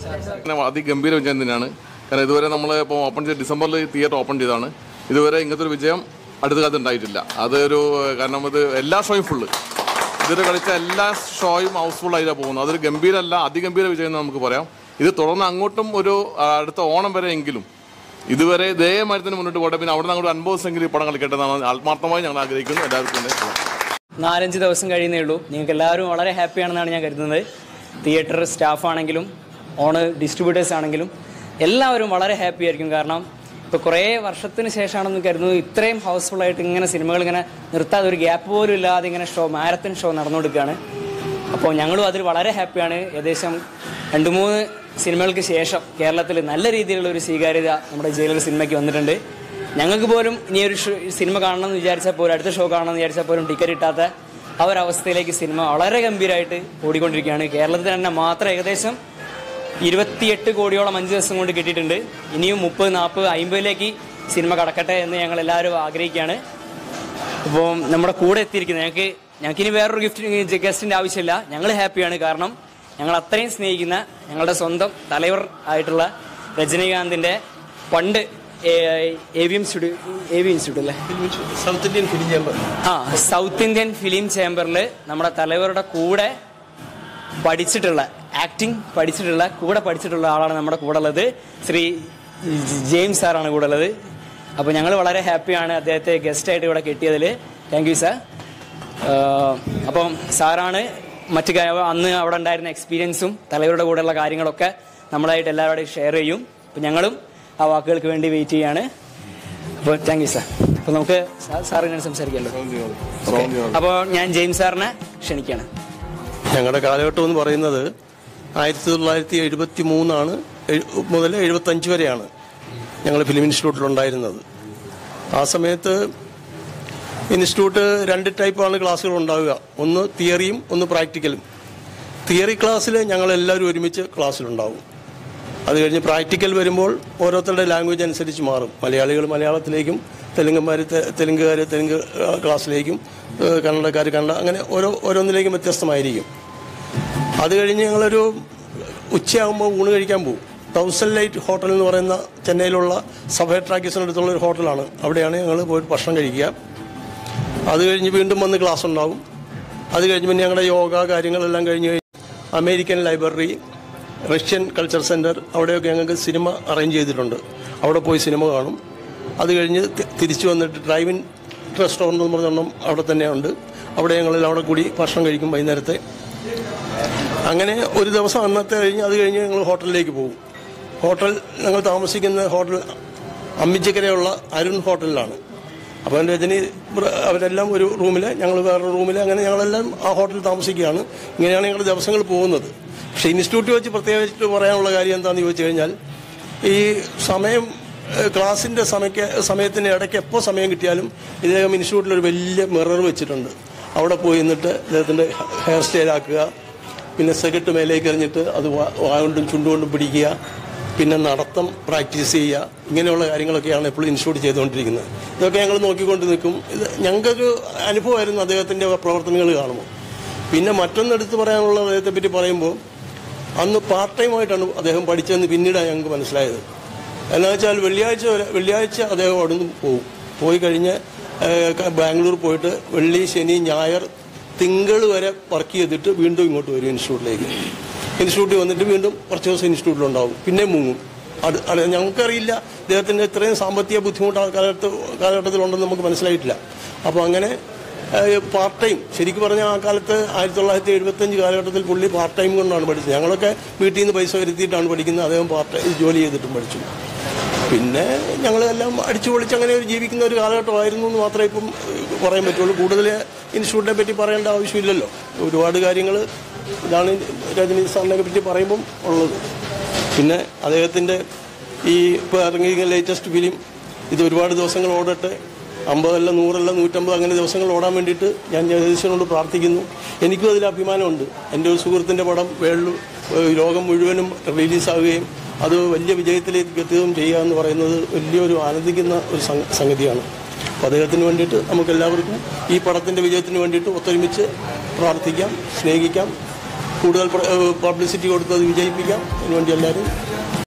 പിന്നെ അതിഗംഭീര വിജയം തന്നെയാണ് കാരണം ഇതുവരെ നമ്മൾ ഇപ്പോൾ ഓപ്പൺ ചെയ്ത് ഡിസംബറിൽ തിയേറ്റർ ഓപ്പൺ ചെയ്തതാണ് ഇതുവരെ ഇങ്ങനത്തെ ഒരു വിജയം അടുത്ത കാലത്ത് ഉണ്ടായിട്ടില്ല അതൊരു കാരണം ഇത് എല്ലാ ഷോയും ഫുള്ള് ഇതുവരെ കളിച്ച എല്ലാ ഷോയും ഹൗസ്ഫുൾ ആയിട്ടാണ് പോകുന്നത് അതൊരു ഗംഭീരമല്ല അതിഗംഭീര വിജയം എന്ന് നമുക്ക് പറയാം ഇത് തുടർന്ന് അങ്ങോട്ടും ഒരു ആ, അടുത്ത ഓണം വരെ എങ്കിലും ഇതുവരെ ഇതേ മരത്തിന് മുന്നോട്ട് പോട്ടെ പിന്നെ അവിടെ നിന്ന് അങ്ങോട്ട് അൻപത് ദിവസമെങ്കിലും ഈ പടം കളിക്കട്ടെ എന്നാണ് ആത്മാർത്ഥമായി ഞങ്ങൾ ആഗ്രഹിക്കുന്നു എല്ലാവർക്കും തന്നെ നാലഞ്ച് ദിവസം കഴിയുന്നേ ഉള്ളൂ നിങ്ങൾക്ക് എല്ലാവരും വളരെ ഹാപ്പിയാണെന്നാണ് ഞാൻ കരുതുന്നത് തിയേറ്റർ സ്റ്റാഫ് ആണെങ്കിലും ഓണ് ഡിസ്ട്രിബ്യൂട്ടേഴ്സ് ആണെങ്കിലും എല്ലാവരും വളരെ ഹാപ്പി ആയിരിക്കും കാരണം ഇപ്പോൾ കുറേ വർഷത്തിന് ശേഷമാണെന്ന് കരുതുന്നത് ഇത്രയും ഹൗസ്ഫുൾ ആയിട്ട് ഇങ്ങനെ സിനിമകൾ ഇങ്ങനെ നിർത്താതെ ഒരു ഗ്യാപ്പ് പോലും ഇല്ലാതെ ഇങ്ങനെ ഷോ മാരത്തൺ ഷോ നടന്നുകൊടുക്കുകയാണ് അപ്പോൾ ഞങ്ങളും അതിൽ വളരെ ഹാപ്പിയാണ് ഏകദേശം രണ്ട് മൂന്ന് സിനിമകൾക്ക് ശേഷം കേരളത്തിൽ നല്ല രീതിയിലുള്ള ഒരു സ്വീകാര്യത നമ്മുടെ ജയിലർ സിനിമയ്ക്ക് വന്നിട്ടുണ്ട് ഞങ്ങൾക്ക് പോലും ഇനി ഒരു ഷോ- സിനിമ കാണണം എന്ന് വിചാരിച്ചാൽ പോലും അടുത്ത ഷോ കാണണം എന്ന് വിചാരിച്ചാൽ പോലും ടിക്കറ്റ് കിട്ടാത്ത ആ ഒരു അവസ്ഥയിലേക്ക് സിനിമ വളരെ ഗംഭീരമായിട്ട് ഓടിക്കൊണ്ടിരിക്കുകയാണ് കേരളത്തിൽ തന്നെ മാത്രം ഏകദേശം ഇരുപത്തിയെട്ട് കോടിയോളം അഞ്ച് ദിവസം കൊണ്ട് കിട്ടിയിട്ടുണ്ട് ഇനിയും മുപ്പത് നാൽപ്പത് അമ്പതിലേക്ക് സിനിമ കടക്കട്ടെ എന്ന് ഞങ്ങൾ എല്ലാവരും ആഗ്രഹിക്കുകയാണ് അപ്പോൾ നമ്മുടെ കൂടെ എത്തിയിരിക്കുന്നത് ഞങ്ങൾക്ക് ഞങ്ങൾക്ക് ഇനി വേറൊരു ഗിഫ്റ്റ് ഗസ്റ്റിൻ്റെ ആവശ്യമില്ല ഞങ്ങൾ ഹാപ്പിയാണ് കാരണം ഞങ്ങൾ അത്രയും സ്നേഹിക്കുന്ന ഞങ്ങളുടെ സ്വന്തം തലവർ ആയിട്ടുള്ള രജനീകാന്തിൻ്റെ പണ്ട് A V M studio A V institute അല്ലേ സൗത്ത് ഇന്ത്യൻ ഫിലിം ചേംബർ ആ സൗത്ത് ഇന്ത്യൻ ഫിലിം ചേംബറിൽ നമ്മുടെ തലവരുടെ കൂടെ പഠിച്ചിട്ടുള്ള ആക്ടിങ് പഠിച്ചിട്ടുള്ള കൂടെ പഠിച്ചിട്ടുള്ള ആളാണ് നമ്മുടെ കൂടെ ഉള്ളത് ശ്രീ ജെയിംസ് സാറാണ് കൂടെ ഉള്ളത് അപ്പോൾ ഞങ്ങൾ വളരെ ഹാപ്പിയാണ് അദ്ദേഹത്തെ ഗസ്റ്റായിട്ട് ഇവിടെ കിട്ടിയതിൽ താങ്ക് യു സാർ അപ്പം സാറാണ് മറ്റു കാ- അന്ന് അവിടെ ഉണ്ടായിരുന്ന എക്സ്പീരിയൻസും തലവരുടെ കൂടെയുള്ള കാര്യങ്ങളൊക്കെ നമ്മളായിട്ട് എല്ലാവരോടും ഷെയർ ചെയ്യും അപ്പം ഞങ്ങളും ആ വാക്കുകൾക്ക് വേണ്ടി വെയിറ്റ് ചെയ്യാണ് അപ്പോൾ താങ്ക് യു സാർ അപ്പോൾ നമുക്ക് സാ- സാറിങ്ങനെ സംസാരിക്കാമല്ലോ അപ്പോൾ ഞാൻ ജെയിംസ് സാറിനെ ക്ഷണിക്കുകയാണ് ഞങ്ങളുടെ കാലഘട്ടം എന്ന് പറയുന്നത് ആയിരത്തി തൊള്ളായിരത്തി എഴുപത്തി മൂന്നാണ് മുതൽ എഴുപത്തഞ്ച് വരെയാണ് ഞങ്ങൾ ഫിലിം ഇൻസ്റ്റിറ്റ്യൂട്ടിലുണ്ടായിരുന്നത് ആ സമയത്ത് ഇൻസ്റ്റിറ്റ്യൂട്ട് രണ്ട് ടൈപ്പാണ് ക്ലാസ്സുകൾ ഉണ്ടാവുക ഒന്ന് തിയറിയും ഒന്ന് പ്രാക്ടിക്കലും തിയറി ക്ലാസ്സിൽ ഞങ്ങളെല്ലാവരും ഒരുമിച്ച് ക്ലാസ്സിലുണ്ടാവും അത് കഴിഞ്ഞ് പ്രാക്ടിക്കൽ വരുമ്പോൾ ഓരോരുത്തരുടെ ലാംഗ്വേജ് അനുസരിച്ച് മാറും മലയാളികൾ മലയാളത്തിലേക്കും തെലുങ്കന്മാർ തെലുങ്കുകാർ തെലുങ്ക് ആ, ക്ലാസ്സിലേക്കും ഏഹ്, കന്നഡക്കാർ കന്നഡ അങ്ങനെ ഓരോ ഓരോന്നിലേക്കും വ്യത്യസ്തമായിരിക്കും അത് കഴിഞ്ഞ് ഞങ്ങളൊരു ഉച്ചയാകുമ്പോൾ ഊണ് കഴിക്കാൻ പോകും തൗസൻഡ് ലൈറ്റ് ഹോട്ടൽ എന്ന് പറയുന്ന ചെന്നൈയിലുള്ള സഭ ട്രാക്കീസിനടുത്തുള്ള ഒരു ഹോട്ടലാണ് അവിടെയാണ് ഞങ്ങൾ പോയിട്ട് ഭക്ഷണം കഴിക്കുക അത് കഴിഞ്ഞ് വീണ്ടും വന്ന് ക്ലാസ് ഉണ്ടാവും അത് കഴിഞ്ഞ് പിന്നെ ഞങ്ങളുടെ യോഗ കാര്യങ്ങളെല്ലാം കഴിഞ്ഞ് കഴിഞ്ഞ് American library Russian culture centre അവിടെയൊക്കെ ഞങ്ങൾക്ക് സിനിമ അറേഞ്ച് ചെയ്തിട്ടുണ്ട് അവിടെ പോയി സിനിമ കാണും അത് കഴിഞ്ഞ് തി- തിരിച്ചു വന്നിട്ട് ഡ്രൈവിൻ റെസ്റ്റോറൻ്റ് എന്ന് പറഞ്ഞൊന്നും അവിടെ തന്നെയുണ്ട് അവിടെ ഞങ്ങളെല്ലാം അവിടെ കൂടി ഭക്ഷണം കഴിക്കും വൈകുന്നേരത്തെ അങ്ങനെ ഒരു ദിവസം അന്നത്തെ കഴിഞ്ഞ് അത് കഴിഞ്ഞ് ഞങ്ങൾ ഹോട്ടലിലേക്ക് പോകും ഹോട്ടൽ ഞങ്ങൾ താമസിക്കുന്ന ഹോട്ടൽ അമ്മിച്ചക്കരയുള്ള അരുൺ ഹോട്ടലിലാണ് അപ്പോൾ രജനി ബ്ര- അവരെല്ലാം ഒരു റൂമിൽ ഞങ്ങൾ വേറൊരു റൂമിൽ അങ്ങനെ ഞങ്ങളെല്ലാം ആ ഹോട്ടലിൽ താമസിക്കുകയാണ് ഇങ്ങനെയാണ് ഞങ്ങളുടെ ദിവസങ്ങൾ പോകുന്നത് പക്ഷേ ഇൻസ്റ്റിറ്റ്യൂട്ട് വെച്ച് പ്രത്യേകിച്ച് പറയാനുള്ള കാര്യം എന്താണെന്ന് ചോദിച്ചു കഴിഞ്ഞാൽ ഈ സമയം ഏഹ്, ക്ലാസ്സിൻ്റെ സമയക്ക് സമയത്തിന് ഇടയ്ക്ക് എപ്പോൾ സമയം കിട്ടിയാലും ഇദ്ദേഹം ഇൻസ്റ്റിറ്റ്യൂട്ടിൽ ഒരു വലിയ മിറർ വെച്ചിട്ടുണ്ട് അവിടെ പോയി നിന്നിട്ട് ഇദ്ദേഹത്തിൻ്റെ ഹെയർ സ്റ്റൈൽ ആക്കുക പിന്നെ സെക്കറ്റ് മേലേക്ക് എറിഞ്ഞിട്ട് അത് വാ വാ കൊണ്ടും ചുണ്ടുകൊണ്ടും പിടിക്കുക പിന്നെ നടത്തം പ്രാക്ടീസ് ചെയ്യുക ഇങ്ങനെയുള്ള കാര്യങ്ങളൊക്കെയാണ് എപ്പോഴും ഇൻസ്റ്റിറ്റ്യൂട്ട് ചെയ്തുകൊണ്ടിരിക്കുന്നത് ഇതൊക്കെ ഞങ്ങൾ നോക്കിക്കൊണ്ട് നിൽക്കും ഇത് ഞങ്ങൾക്കൊരു അനുഭവമായിരുന്നു അദ്ദേഹത്തിൻ്റെ പ്രവർത്തനങ്ങൾ കാണുമ്പോൾ പിന്നെ മറ്റൊന്നെടുത്ത് പറയാനുള്ള അദ്ദേഹത്തെ പറ്റി പറയുമ്പോൾ അന്ന് പാർട്ട് ടൈമായിട്ടാണ് അദ്ദേഹം പഠിച്ചതെന്ന് പിന്നീടാണ് ഞങ്ങൾക്ക് മനസ്സിലായത് എന്നാ വെച്ചാൽ വെള്ളിയാഴ്ച വരെ വെള്ളിയാഴ്ച അദ്ദേഹം അവിടെ നിന്ന് പോകും പോയി കഴിഞ്ഞ് ഏഹ്, ക- ബാംഗ്ലൂർ പോയിട്ട് വെള്ളി ശനി ഞായർ തിങ്കൾ വരെ വർക്ക് ചെയ്തിട്ട് വീണ്ടും ഇങ്ങോട്ട് വരും ഇൻസ്റ്റിറ്റ്യൂട്ടിലേക്ക് ഇൻസ്റ്റിറ്റ്യൂട്ടിൽ വന്നിട്ട് വീണ്ടും കുറച്ച് ദിവസം ഇൻസ്റ്റിറ്റ്യൂട്ടിലുണ്ടാവും പിന്നെ മുങ്ങും അത് അത് ഞങ്ങൾക്കറിയില്ല അദ്ദേഹത്തിൻ്റെ ഇത്രയും സാമ്പത്തിക ബുദ്ധിമുട്ട് ആ കാലത്ത് കാലഘട്ടത്തിലുണ്ടെന്ന് നമുക്ക് മനസ്സിലായിട്ടില്ല അപ്പോൾ അങ്ങനെ പാർട്ട് ടൈം ശരിക്കും പറഞ്ഞാൽ ആ കാലത്ത് ആയിരത്തി തൊള്ളായിരത്തി എഴുപത്തഞ്ച് കാലഘട്ടത്തിൽ പുള്ളി പാർട്ട് ടൈം കൊണ്ടാണ് പഠിച്ചത് ഞങ്ങളൊക്കെ വീട്ടിൽ നിന്ന് പൈസ വരുത്തിയിട്ടാണ് പഠിക്കുന്നത് അദ്ദേഹം പാർട്ട് ടൈം ജോലി ചെയ്തിട്ടും പഠിച്ചു പിന്നെ ഞങ്ങളെല്ലാം അടിച്ചു പൊളിച്ച് അങ്ങനെ ഒരു ജീവിക്കുന്ന ഒരു കാലഘട്ടമായിരുന്നു എന്ന് മാത്രമേ ഇപ്പം ഏഹ്, പറയാൻ പറ്റുള്ളൂ കൂടുതൽ ഇൻസ്റ്റിറ്റ്യൂട്ടിനെ പറ്റി പറയേണ്ട ആവശ്യമില്ലല്ലോ ഒരുപാട് കാര്യങ്ങൾ ഇതാണ് രജനി സാറിനെ പറ്റി പറയുമ്പം ഉള്ളത് പിന്നെ അദ്ദേഹത്തിൻ്റെ ഈ ഇപ്പോൾ ഇറങ്ങിയ ലേറ്റസ്റ്റ് ഫിലിം ഇത് ഒരുപാട് ദിവസങ്ങൾ ഓടട്ടെ അമ്പതല്ല നൂറല്ല നൂറ്റമ്പത് അങ്ങനെ ദിവസങ്ങൾ ഓടാൻ വേണ്ടിയിട്ട് ഞാൻ ജഗദീശനോട് പ്രാർത്ഥിക്കുന്നു എനിക്കും അതിൽ അഭിമാനമുണ്ട് എൻ്റെ ഒരു സുഹൃത്തിൻ്റെ പടം വേൾഡ് ലോകം മുഴുവനും റിലീസാവുകയും അത് വലിയ വിജയത്തിലേക്ക് എത്തുകയും ചെയ്യുക എന്ന് പറയുന്നത് വലിയൊരു ആനന്ദിക്കുന്ന ഒരു സംഗ- സംഗതിയാണ് അപ്പോൾ അദ്ദേഹത്തിന് വേണ്ടിയിട്ട് നമുക്ക് എല്ലാവർക്കും ഈ പടത്തിൻ്റെ വിജയത്തിന് വേണ്ടിയിട്ട് ഒത്തൊരുമിച്ച് പ്രാർത്ഥിക്കാം സ്നേഹിക്കാം കൂടുതൽ പബ്ലിസിറ്റി കൊടുത്ത് അത് വിജയിപ്പിക്കാം അതിനുവേണ്ടി എല്ലാവരും